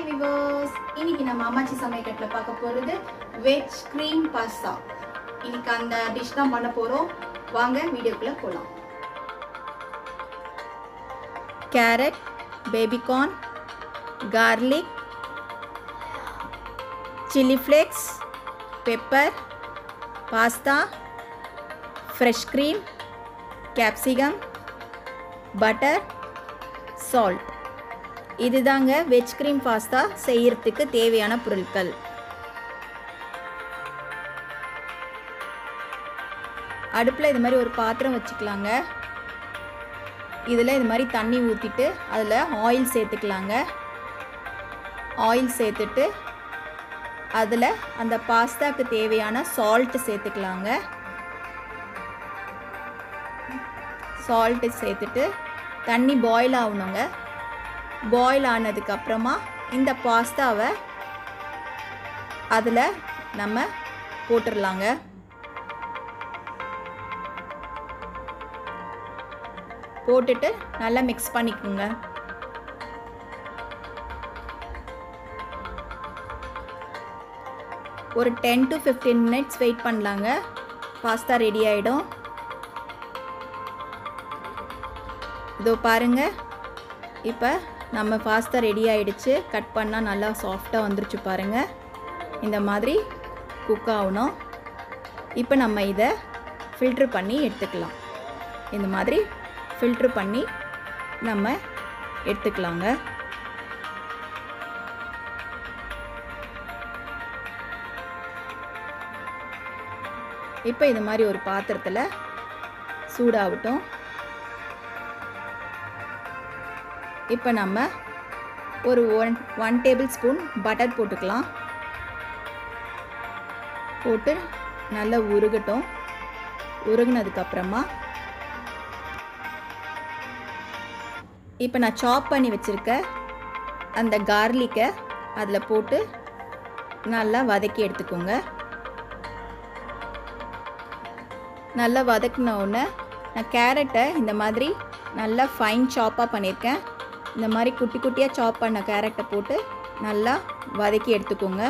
viewers இன்னைக்கு நம்ம அம்மாச்சி சமையக்கட்டில் பார்க்க போகிறது வெஜ் க்ரீம் பாஸ்தா இன்னைக்கு அந்த டிஷ் தான் பண்ண போகிறோம் வாங்க வீடியோக்குள்ளே போகலாம் carrot baby corn garlic chilli flakes pepper pasta fresh cream capsicum butter salt இதுதாங்க வெஜ் க்ரீம் பாஸ்தா செய்யறதுக்கு தேவையான பொருட்கள் அடுப்பில் இது மாதிரி ஒரு பாத்திரம் வச்சுக்கலாங்க இதில் இது மாதிரி தண்ணி ஊற்றிட்டு அதில் ஆயில் சேர்த்துக்கலாங்க ஆயில் சேர்த்துட்டு அதில் அந்த பாஸ்தாக்கு தேவையான சால்ட்டு சேர்த்துக்கலாங்க சால்ட்டு சேர்த்துட்டு தண்ணி பாயில் ஆகணுங்க பாயில் ஆனதுக்கப்புறமா இந்த பாஸ்தாவை அதில் நம்ம போட்டுடலாங்க போட்டுட்டு நல்லா மிக்ஸ் பண்ணிக்கோங்க ஒரு ten to fifteen minutes wait பண்ணலாங்க பாஸ்தா ரெடி ஆகிடும் இதோ பாருங்க இப்போ நம்ம பாஸ்தா ரெடி ஆகிடுச்சு கட் பண்ணால் நல்லா சாஃப்டாக வந்துருச்சு பாருங்கள் இந்த மாதிரி குக் ஆகணும் இப்போ நம்ம இதை ஃபில்ட்ரு பண்ணி எடுத்துக்கலாம் இந்த மாதிரி ஃபில்ட்ரு பண்ணி நம்ம எடுத்துக்கலாங்க இப்போ இது மாதிரி ஒரு பாத்திரத்தில் சூடாகட்டும் இப்போ நம்ம ஒரு one one tablespoon butter போட்டுக்கலாம் போட்டு நல்லா உருகட்டும் உருகினதுக்கப்புறமா இப்போ நான் சாப் பண்ணி வச்சுருக்க அந்த கார்லிக்கை அதில் போட்டு நல்லா வதக்கி எடுத்துக்கோங்க நல்லா வதக்கின உடனே நான் கேரட்டை இந்த மாதிரி நல்லா ஃபைன் சாப்பாக பண்ணியிருக்கேன் இந்த மாதிரி குட்டி குட்டியாக சாப் பண்ண கேரட்டை போட்டு நல்லா வதக்கி எடுத்துக்கோங்க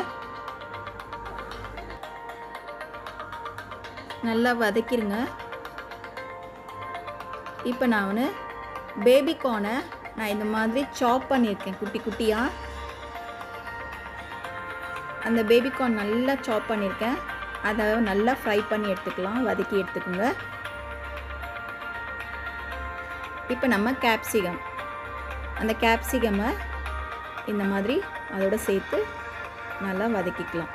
நல்லா வதக்கிருங்க இப்போ நான் பேபிகார்னை நான் இந்த மாதிரி சாப் பண்ணியிருக்கேன் குட்டி குட்டியாக அந்த பேபிகார்ன் நல்லா சாப் பண்ணியிருக்கேன் அதை நல்லா ஃப்ரை பண்ணி எடுத்துக்கலாம் வதக்கி எடுத்துக்கோங்க இப்போ நம்ம கேப்சிகம் அந்த கேப்சிகமை இந்த மாதிரி அதோட சேர்த்து நல்லா வதக்கிக்கலாம்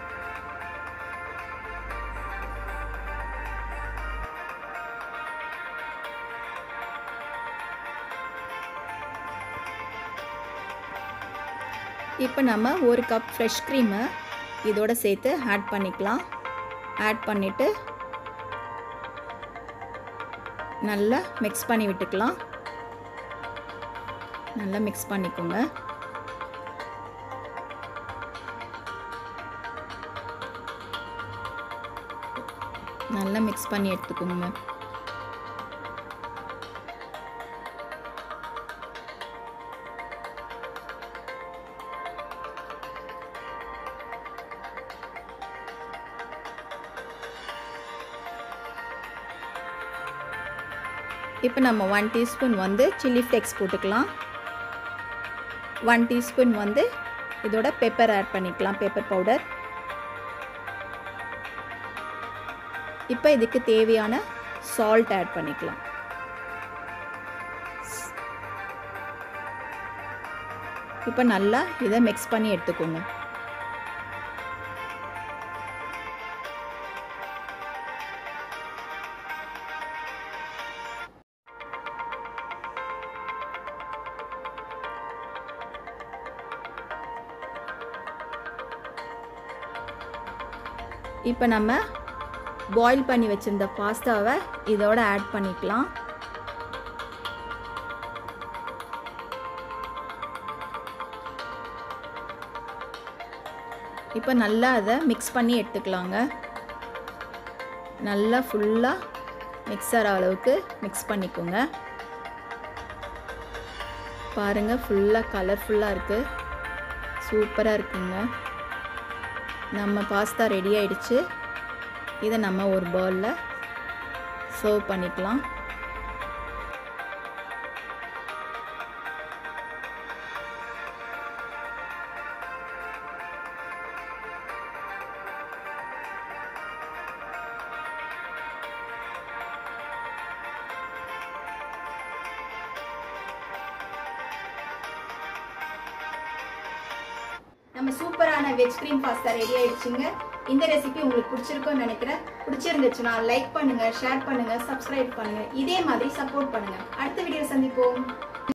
இப்போ நம்ம ஒரு கப் ஃப்ரெஷ் க்ரீமை இதோட சேர்த்து ஆட் பண்ணிக்கலாம் ஆட் பண்ணிவிட்டு நல்லா மிக்ஸ் பண்ணி விட்டுக்கலாம் நல்லா மிக்ஸ் பண்ணிக்கோங்க நல்லா மிக்ஸ் பண்ணி எடுத்துக்கோங்க இப்போ நம்ம ஒன் டீஸ்பூன் வந்து சில்லி ஃப்ளேக்ஸ் போட்டுக்கலாம் ஒன் டீஸ்பூன் வந்து இதோட பெப்பர் ஆட் பண்ணிக்கலாம் பெப்பர் பவுடர் இப்போ இதுக்கு தேவையான சால்ட் ஆட் பண்ணிக்கலாம் இப்போ நல்லா இதை மிக்ஸ் பண்ணி எடுத்துக்கோங்க இப்போ நம்ம பாயில் பண்ணி வச்சுருந்த பாஸ்தாவை இதோட ஆட் பண்ணிக்கலாம் இப்போ நல்லா அதை மிக்ஸ் பண்ணி எடுத்துக்கலாங்க நல்லா ஃபுல்லாக மிக்சர் அளவுக்கு மிக்ஸ் பண்ணிக்கோங்க பாருங்கள் ஃபுல்லாக கலர்ஃபுல்லாக இருக்குது சூப்பராக இருக்குங்க நம்ம பாஸ்தா ரெடி ஆயிடுச்சு இதை நம்ம ஒரு பவுலில் சர்வ் பண்ணிக்கலாம் நம்ம சூப்பரான வெஜ் கிரீம் பாஸ்தா ரெடி ஆயிடுச்சுங்க இந்த ரெசிபி உங்களுக்கு பிடிச்சிருக்கும்னு நினைக்கிறேன் பிடிச்சிருந்துச்சுன்னா லைக் பண்ணுங்க ஷேர் பண்ணுங்க சப்ஸ்கிரைப் பண்ணுங்க இதே மாதிரி சப்போர்ட் பண்ணுங்க அடுத்த வீடியோ சந்திப்போம்